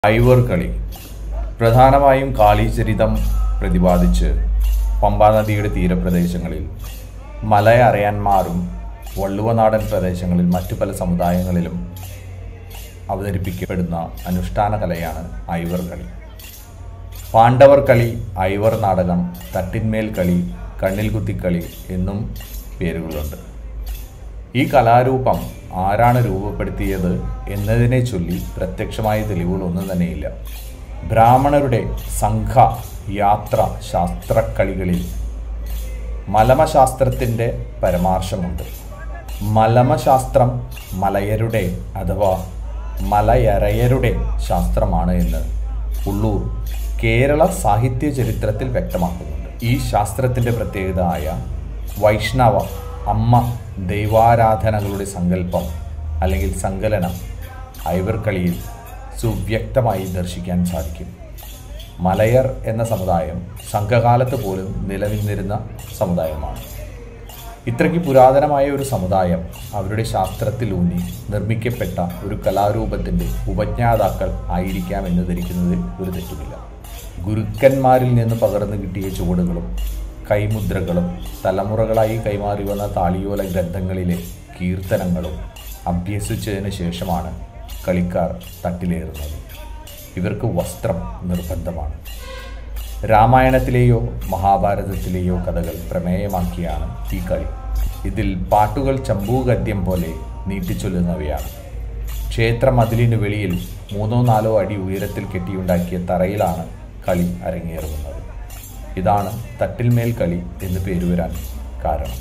ഐവർ കളി പ്രധാനമായും കാളീചരിതം പ്രതിപാദിച്ച് പമ്പാ നദിയുടെ തീരപ്രദേശങ്ങളിൽ മലയറയന്മാരും വള്ളുവനാടൻ പ്രദേശങ്ങളിൽ മറ്റു പല സമുദായങ്ങളിലും അവതരിപ്പിക്കപ്പെടുന്ന അനുഷ്ഠാന കലയാണ് ഐവർ കളി പാണ്ഡവർ കളി ഐവർ നാടകം തട്ടിന്മേൽ കളി കണ്ണിൽ കുത്തിക്കളി എന്നും പേരുകളുണ്ട് ഈ കലാരൂപം ആരാണ് രൂപപ്പെടുത്തിയത് എന്നതിനെ ചൊല്ലി പ്രത്യക്ഷമായ തെളിവുകളൊന്നും തന്നെയില്ല ബ്രാഹ്മണരുടെ സംഘ യാത്ര ശാസ്ത്രക്കളികളിൽ മലമശാസ്ത്രത്തിൻ്റെ പരമാർശമുണ്ട് മലമശാസ്ത്രം മലയരുടെ അഥവാ മലയറയരുടെ ശാസ്ത്രമാണ് എന്ന് ഉള്ളൂർ കേരള സാഹിത്യ ചരിത്രത്തിൽ വ്യക്തമാക്കുന്നുണ്ട് ഈ ശാസ്ത്രത്തിൻ്റെ പ്രത്യേകത ആയ വൈഷ്ണവ അമ്മ ദൈവാരാധനകളുടെ സങ്കല്പം അല്ലെങ്കിൽ സങ്കലനം ഐവർക്കളിയിൽ സുവ്യക്തമായി ദർശിക്കാൻ സാധിക്കും മലയർ എന്ന സമുദായം സംഘകാലത്ത് പോലും നിലനിന്നിരുന്ന സമുദായമാണ് ഇത്രയ്ക്ക് പുരാതനമായ ഒരു സമുദായം അവരുടെ ശാസ്ത്രത്തിലൂന്നി നിർമ്മിക്കപ്പെട്ട ഒരു കലാരൂപത്തിൻ്റെ ഉപജ്ഞാതാക്കൾ ആയിരിക്കാം എന്ന് ധരിക്കുന്നതിൽ ഒരു തെറ്റുമില്ല ഗുരുക്കന്മാരിൽ നിന്ന് പകർന്നു കിട്ടിയ ചുവടുകളും കൈമുദ്രകളും തലമുറകളായി കൈമാറി വന്ന താളിയോല ഗ്രന്ഥങ്ങളിലെ കീർത്തനങ്ങളും അഭ്യസിച്ചതിന് ശേഷമാണ് കളിക്കാർ തട്ടിലേറുന്നത് ഇവർക്ക് വസ്ത്രം നിർബന്ധമാണ് രാമായണത്തിലെയോ മഹാഭാരതത്തിലെയോ കഥകൾ പ്രമേയമാക്കിയാണ് ഈ കളി ഇതിൽ പാട്ടുകൾ ചമ്പൂഗദ്യം പോലെ നീട്ടിച്ചൊല്ലുന്നവയാണ് ക്ഷേത്ര മതിലിന് വെളിയിൽ മൂന്നോ നാലോ അടി ഉയരത്തിൽ കെട്ടിയുണ്ടാക്കിയ തറയിലാണ് കളി അരങ്ങേറുന്നത് ഇതാണ് തട്ടിൽമേൽ കളി എന്ന് പേരുവരാൻ കാരണം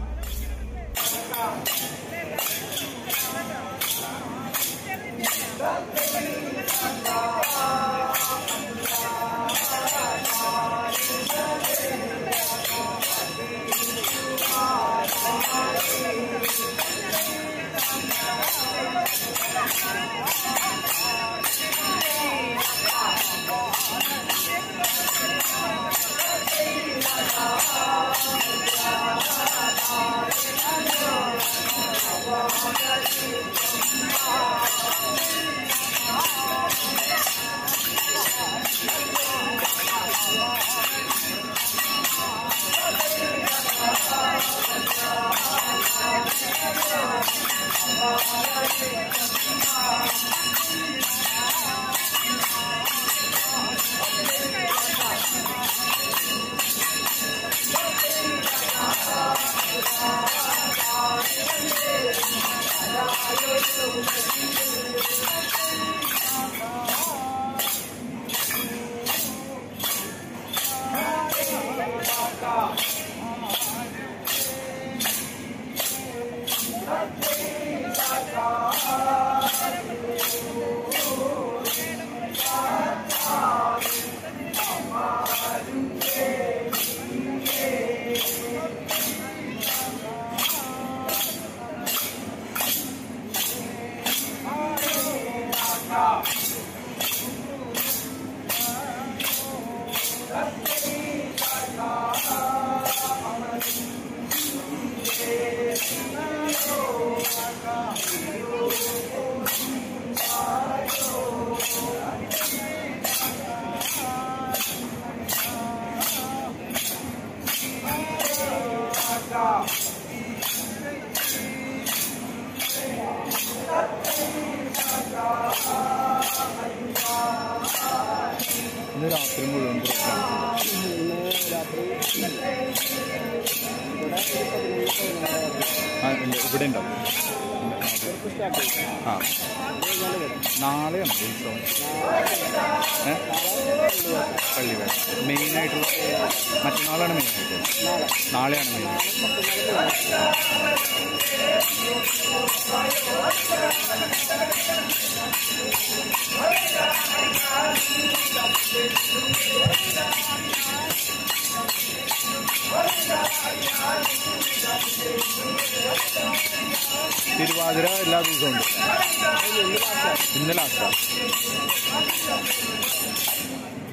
ഇന്ന് രാത്രി മുഴുവൻ പ്രോഗ്രാം ആ ഉണ്ട് ഇവിടെ ഉണ്ടാവും ആ നാളെയാണ് ഉത്സവം ഏ പള്ളിവേല മെയിനായിട്ടുള്ള മറ്റന്നാളാണ് മെയിനായിട്ട് നാളെയാണ് മെയിൻ തിരുവാതിര എല്ലാ ദിവസവും ഉണ്ട് ഇന്ന് ലാസ്റ്റാണ്